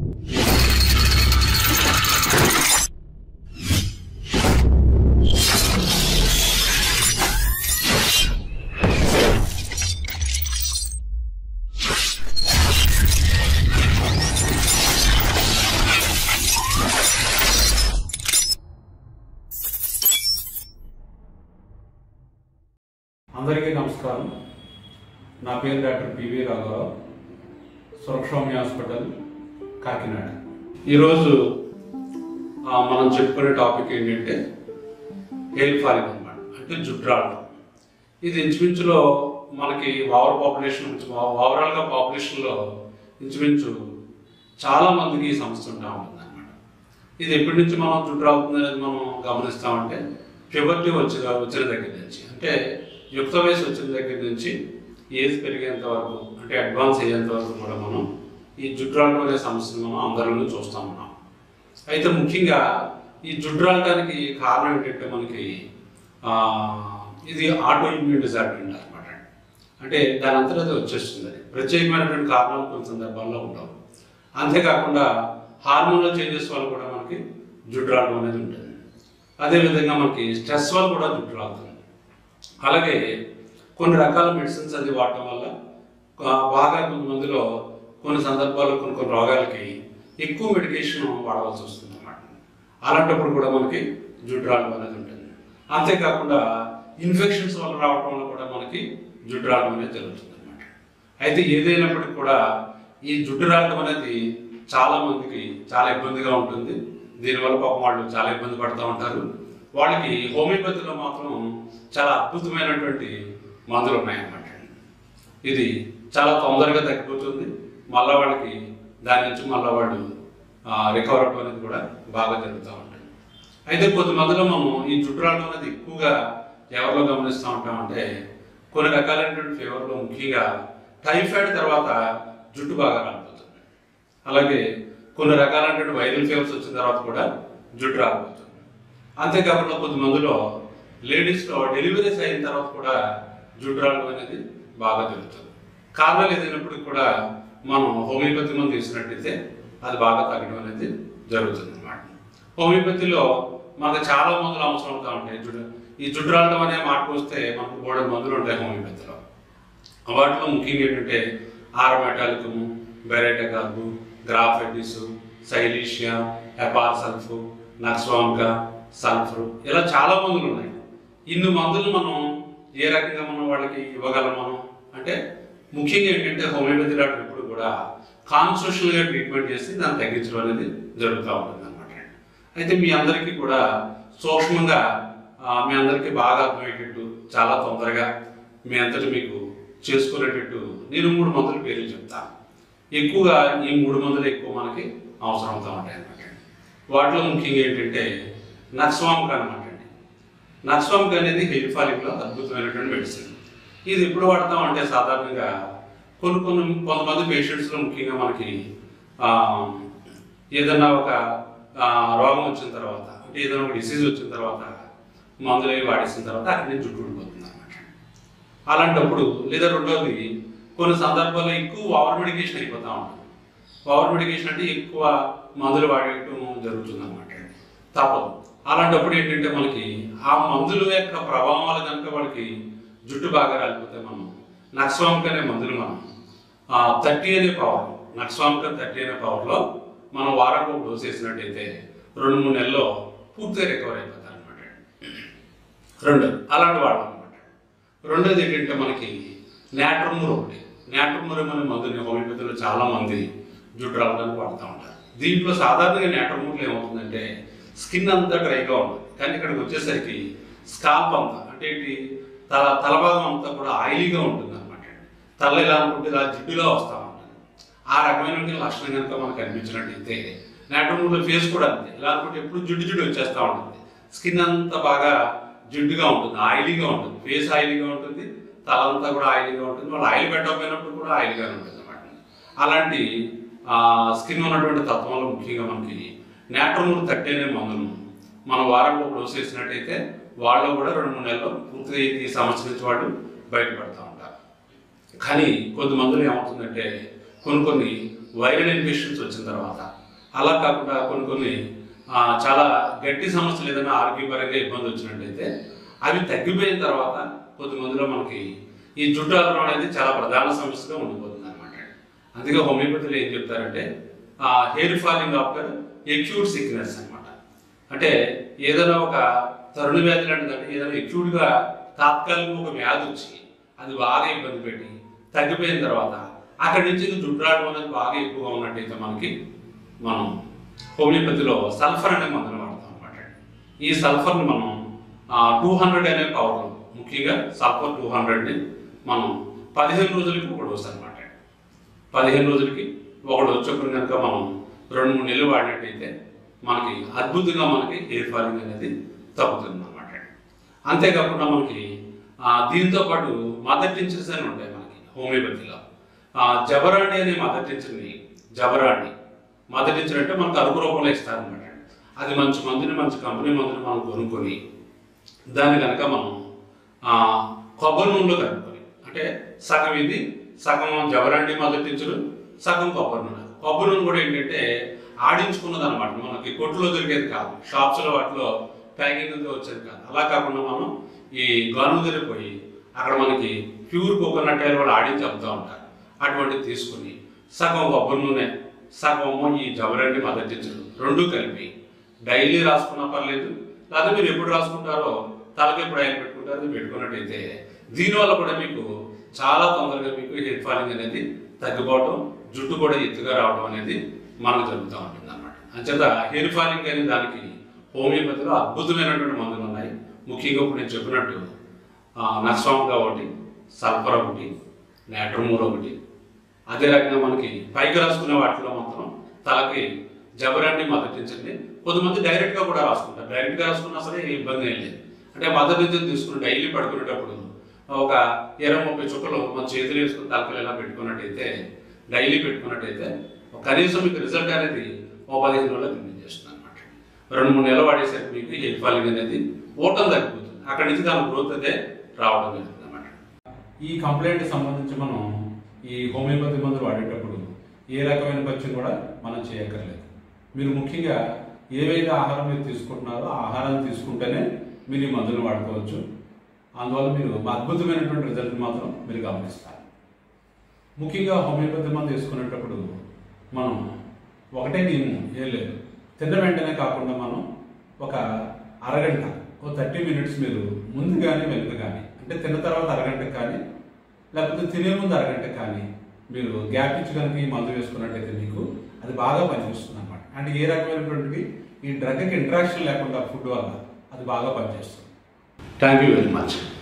అందరికీ నమస్కారం నా పేరు డాక్టర్ పివి రాఘవరావు సురక్షోమి హాస్పిటల్ కాకినాడ ఈరోజు ఆ, మనం చెప్పుకునే టాపిక్ ఏంటంటే హెయిర్ ఫాలింగ్ అనమాట అంటే జుట్టు రావడం ఇది ఇంచుమించులో మనకి ఓవర్ పాపులేషన్ ఓవరాల్గా పాపులేషన్లో ఇంచుమించు చాలా మందికి ఈ సమస్య ఉంటా ఉంటుంది అనమాట ఇది ఎప్పటి నుంచి మనం జుట్టు రావుతుంది అనేది మనం గమనిస్తామంటే ప్యూబర్టీ వచ్చిన వచ్చిన దగ్గర నుంచి అంటే యుక్త వయసు వచ్చిన దగ్గర నుంచి ఏజ్ పెరిగేంత వరకు అంటే అడ్వాన్స్ అయ్యేంత వరకు కూడా మనం ఈ జుట్టు రావడం అనే సమస్యను మనం అందరిలో చూస్తూ ఉన్నాం అయితే ముఖ్యంగా ఈ జుట్టు రావడానికి కారణం ఏంటంటే మనకి ఆ, ఇది ఆటో ఇమ్యూన్ డిజార్డర్ అంటారు అనమాట అంటే దాని అంతటా అది వచ్చేస్తుంది అది ప్రత్యేకమైనటువంటి కారణాలు కొన్ని సందర్భాల్లో ఉండవు అంతేకాకుండా హార్మోనల్ చేంజెస్ వల్ల కూడా మనకి జుట్టు రావడం అనేది ఉంటుంది అదేవిధంగా మనకి స్ట్రెస్ వల్ల కూడా జుట్టు రావుతుంది అలాగే కొన్ని రకాల మెడిసిన్స్ అది వాడటం వల్ల ఆ, బాగా కొంతమందిలో కొన్ని సందర్భాల్లో కొన్ని కొన్ని రోగాలకి ఎక్కువ మెడికేషన్ వాడవలసి వస్తుంది అన్నమాట అలాంటప్పుడు కూడా మనకి జుట్టు రావడం అనేది ఉంటుంది అంతేకాకుండా ఇన్ఫెక్షన్స్ వల్ల రావడం వల్ల కూడా మనకి జుట్టు రావడం అనేది జరుగుతుంది అనమాట అయితే ఏదైనప్పటికీ కూడా ఈ జుట్టు రావడం అనేది చాలా మందికి చాలా ఇబ్బందిగా ఉంటుంది దీనివల్ల పాపం వాళ్ళు చాలా ఇబ్బంది పడుతూ ఉంటారు వాళ్ళకి హోమియోపతిలో మాత్రం చాలా అద్భుతమైనటువంటి మందులు ఉన్నాయన్నమాట ఇది చాలా తొందరగా తగ్గిపోతుంది మళ్ళీ వాళ్ళకి దాని నుంచి మళ్ళీ వాళ్ళు రికవర్ అవ్వడం అనేది కూడా బాగా జరుగుతూ ఉంటుంది అయితే కొంతమందిలో మనం ఈ జుట్టు రావడం అనేది ఎక్కువగా ఎవరిలో గమనిస్తూ ఉంటామంటే కొన్ని రకాలైనటువంటి ఫీవర్లో ముఖ్యంగా టైఫాయిడ్ తర్వాత జుట్టు బాగా రాలిపోతుంది అలాగే కొన్ని రకాలైనటువంటి వైరల్ ఫీవర్స్ వచ్చిన తర్వాత కూడా జుట్టు రాలిపోతుంది అంతేకాకుండా కొంతమందిలో లేడీస్లో డెలివరీస్ అయిన తర్వాత కూడా జుట్టు రావడం అనేది బాగా జరుగుతుంది కారణాలు ఏదైనప్పటికీ కూడా మనం హోమియోపతి మందు తీసుకున్నట్టయితే అది బాగా తగ్గడం అనేది జరుగుతుంది అనమాట హోమియోపతిలో మనకు చాలా మందులు అవసరం అవుతా ఉంటాయి జుట్టు ఈ జుట్టు రావడం అనే మాటకు వస్తే మనకు మూడు మందులు ఉంటాయి హోమియోపతిలో వాటిలో ముఖ్యంగా ఏంటంటే ఆరమెటాలికము బెరైటగార్బు గ్రాఫెటిస్ సైలీషియా హెపార్ సల్ఫ్ నక్స్వాంక సల్ఫర్ ఇలా చాలా మందులు ఉన్నాయి ఇన్ని మందులు మనం ఏ రకంగా మనం వాళ్ళకి ఇవ్వగలం మనం అంటే ముఖ్యంగా ఏంటంటే హోమియోపతి డాక్టర్ ఎప్పుడు కూడా కాన్స్టిట్యూషనల్గా ట్రీట్మెంట్ చేసి దాన్ని తగ్గించడం అనేది జరుగుతూ ఉంటుంది అనమాట అయితే మీ అందరికీ కూడా సూక్ష్మంగా ఆ, మీ అందరికీ బాగా అర్థమయ్యేటట్టు చాలా తొందరగా మీ అంతటి మీకు చేసుకునేటట్టు నేను మూడు మందుల పేర్లు చెప్తాను ఎక్కువగా ఈ మూడు మందులు ఎక్కువ మనకి అవసరం అవుతూ ఉంటాయి అనమాట వాటిలో ముఖ్యంగా ఏంటంటే నక్స్వాంక్ అనమాట అండి నక్స్వాంక్ అనేది హెయిర్ ఫాలింగ్లో అద్భుతమైనటువంటి మెడిసిన్ ఇది ఎప్పుడు వాడతాం అంటే సాధారణంగా కొన్ని కొన్ని కొంతమంది పేషెంట్స్లో ముఖ్యంగా మనకి ఆ, ఏదన్నా ఒక ఆ, రోగం వచ్చిన తర్వాత అంటే ఏదైనా ఒక డిసీజ్ వచ్చిన తర్వాత మందులు అవి వాడేసిన తర్వాత అక్కడి నుంచి జుట్టు ఊడిపోతుంది అనమాట అలాంటప్పుడు లేదా రెండవది కొన్ని సందర్భాల్లో ఎక్కువ ఓవర్ మెడికేషన్ అయిపోతూ ఉంటుంది ఓవర్ మెడికేషన్ అంటే ఎక్కువ మందులు వాడేయటం జరుగుతుంది అనమాట తప్పదు అలాంటప్పుడు ఏంటంటే మనకి ఆ మందుల యొక్క ప్రభావం వల్ల కనుక వాళ్ళకి జుట్టు బాగా రాలిపోతే మనం నక్స్వాంక్ అనే మందులు మనం థర్టీ అనే పవర్ నక్స్వాంక్ థర్టీ అనే పవర్లో మనం వారానికి ఒక డోస్ వేసినట్టయితే రెండు మూడు నెలల్లో పూర్తిగా రికవర్ అయిపోతారు అనమాట రెండు అలాంటి వాడడం అనమాట రెండోది ఏంటంటే మనకి నాట్రమూర్ ఒకటి నాట్రమూర్ అనే మందుని హోమియోపతిలో చాలా మంది జుట్టు రావడానికి వాడుతూ ఉంటారు దీంట్లో సాధారణంగా నాట్రమూర్లో ఏమవుతుందంటే స్కిన్ అంతా డ్రైగా ఉంటుంది కానీ ఇక్కడికి వచ్చేసరికి స్కాల్ప్ అంతా అంటే ఏంటి తల తలభాగం అంతా కూడా ఆయిలీగా ఉంటుంది అనమాట తల ఇలా అనుకుంటే ఇలా జిడ్డుగా వస్తూ ఉంటుంది ఆ రకమైన లక్షణం కనుక మనకు కనిపించినట్టయితే నాట్రమూర్లో ఫేస్ కూడా అంతే ఇలా అనుకుంటే ఎప్పుడు జిడ్డు జిడ్డు వచ్చేస్తూ ఉంటుంది స్కిన్ అంతా బాగా జిడ్డుగా ఉంటుంది ఆయిలీగా ఉంటుంది ఫేస్ ఆయిలీగా ఉంటుంది తలంతా కూడా ఆయిలీగా ఉంటుంది వాళ్ళు ఆయిల్ పెట్టకపోయినప్పుడు కూడా ఆయిల్గానే ఉంటుంది అనమాట అలాంటి స్కిన్ ఉన్నటువంటి తత్వంలో ముఖ్యంగా మనకి నేట్రమూర్ తట్టేనే మందులు మనం వారంలో డోస్ వేసినట్టయితే వాళ్ళు కూడా రెండు మూడు నెలలు పూర్తిగా ఈ సమస్య నుంచి వాళ్ళు బయటపడతా ఉంటారు కానీ కొంతమందిలో ఏమవుతుందంటే కొన్ని కొన్ని వైరల్ ఇన్ఫెక్షన్స్ వచ్చిన తర్వాత అలా కాకుండా కొన్ని కొన్ని ఆ, చాలా గట్టి సమస్యలు ఏదైనా ఆరోగ్యపరంగా ఇబ్బంది వచ్చినట్టయితే అవి తగ్గిపోయిన తర్వాత కొద్ది మందిలో మనకి ఈ జుట్టు ఆగడం అనేది చాలా ప్రధాన సమస్యగా ఉండిపోతుంది అనమాట అందుకే హోమియోపతిలో ఏం చెప్తారంటే hair falling after acute sickness అన్నమాట అంటే ఏదైనా ఒక తరుణ వ్యాధి లాంటిదంటే ఏదైనా ఎక్యూట్గా తాత్కాలిక ఒక వ్యాధి వచ్చి అది బాగా ఇబ్బంది పెట్టి తగ్గిపోయిన తర్వాత అక్కడి నుంచి ఇది జుట్టు రావడం అనేది బాగా ఎక్కువగా ఉన్నట్టయితే మనకి మనం హోమియోపతిలో సల్ఫర్ అనే మందులు వాడతాం అనమాట ఈ సల్ఫర్ని మనం టూ హండ్రెడ్ అనే పవర్ ముఖ్యంగా సల్ఫర్ టూ హండ్రెడ్ని మనం పదిహేను రోజులకి ఒక డోస్ అనమాట పదిహేను రోజులకి ఒక డోస్ చొప్పున కనుక మనం రెండు మూడు నెలలు వాడినట్టయితే మనకి అద్భుతంగా మనకి హెయిర్ ఫాలింగ్ అనేది తగ్గుతుంది అనమాట అంతేకాకుండా మనకి ఆ, దీంతో పాటు మదర్ టించర్స్ అని ఉంటాయి మనకి హోమియోపతిలో ఆ, జబరాండి అనే మదర్ టించర్ని జబరాండి మదర్ టించర్ అంటే మనకు అరుపు రూపంలో ఇస్తారనమాట అది మంచి మందుని మంచి కంపెనీ మందుని మనం కొనుక్కొని దాన్ని కనుక మనం ఆ, కొబ్బరి నూనెలో కలుపుకొని అంటే సగం ఇది సగం జవరండి మొదటించుడు సగం కొబ్బరి నూనె కొబ్బరి నూనె కూడా ఏంటంటే ఆడించుకున్నది అనమాట మనకి కొట్టులో దొరికేది కాదు షాప్స్లో వాటిలో ప్యాకింగ్ వచ్చేది కాదు అలా కాకుండా మనం ఈ గను పోయి అక్కడ మనకి ప్యూర్ కోకోనట్ ఆయిల్ కూడా ఆడించి అమ్ముతూ ఉంటారు అటువంటిది తీసుకుని సగం కొబ్బరి నూనె సగం ఈ జవరండి మొదటించుడు రెండు కలిపి డైలీ రాసుకున్నా పర్లేదు లేదా మీరు ఎప్పుడు రాసుకుంటారో తలకి ఎప్పుడు ఆయన పెట్టుకుంటారో అది పెట్టుకున్నట్టయితే దీనివల్ల కూడా మీకు చాలా తొందరగా మీకు హెయిర్ ఫాలింగ్ అనేది తగ్గిపోవడం జుట్టు కూడా ఎత్తుగా రావడం అనేది మనకు జరుగుతూ ఉంటుంది అనమాట అంచేత హెయిర్ ఫాలింగ్ అనే దానికి హోమియోపతిలో అద్భుతమైనటువంటి మందులు ఉన్నాయి ముఖ్యంగా ఇప్పుడు నేను చెప్పినట్టు నక్సాంగా ఒకటి సల్ఫర్ ఒకటి నాట్రమూర్ ఒకటి అదే రకంగా మనకి పైకి రాసుకునే వాటిలో మాత్రం తలకి జబరాన్ని మద్దతించండి కొంతమంది డైరెక్ట్గా కూడా రాసుకుంటారు డైరెక్ట్గా రాసుకున్నా సరే ఏ ఇబ్బంది ఏం లేదు అంటే మదర్ నుంచి తీసుకుని డైలీ పడుకునేటప్పుడు ఒక ఇరవై ముప్పై చుక్కలు మన చేతులు వేసుకుని తలకలు ఎలా పెట్టుకున్నట్టయితే డైలీ పెట్టుకున్నట్టయితే కనీసం మీకు రిజల్ట్ అనేది ఓ పదిహేను రోజులు కనిపించేస్తుంది అనమాట రెండు మూడు నెలలు వాడేసరికి మీకు హెయిర్ ఫాలింగ్ అనేది ఓటం తగ్గిపోతుంది అక్కడి నుంచి దాని గ్రోత్ అదే రావడం జరుగుతుంది అనమాట ఈ కంప్లైంట్ సంబంధించి మనం ఈ హోమియోపతి మందులు వాడేటప్పుడు ఏ రకమైన పరీక్ష కూడా మనం చేయక్కర్లేదు మీరు ముఖ్యంగా ఏవైతే ఆహారం మీరు తీసుకుంటున్నారో ఆ ఆహారాన్ని తీసుకుంటేనే మీరు ఈ మందులు వాడుకోవచ్చు అందువల్ల మీరు అద్భుతమైనటువంటి రిజల్ట్ మాత్రం మీరు గమనిస్తారు ముఖ్యంగా హోమియోపతి మందు తీసుకునేటప్పుడు మనం ఒకటే నియమం ఏం లేదు తిన్న వెంటనే కాకుండా మనం ఒక అరగంట ఓ థర్టీ మినిట్స్ మీరు ముందు కానీ వెనుక కానీ అంటే తిన్న తర్వాత అరగంటకు కానీ లేకపోతే తినే ముందు అరగంట కానీ మీరు గ్యాప్ ఇచ్చి కనుక ఈ మందు వేసుకున్నట్టయితే మీకు అది బాగా పనిచేస్తుంది అనమాట అంటే ఏ రకమైనటువంటివి ఈ డ్రగ్కి ఇంట్రాక్షన్ లేకుండా ఫుడ్ వల్ల అది బాగా పనిచేస్తుంది థ్యాంక్ యూ వెరీ మచ్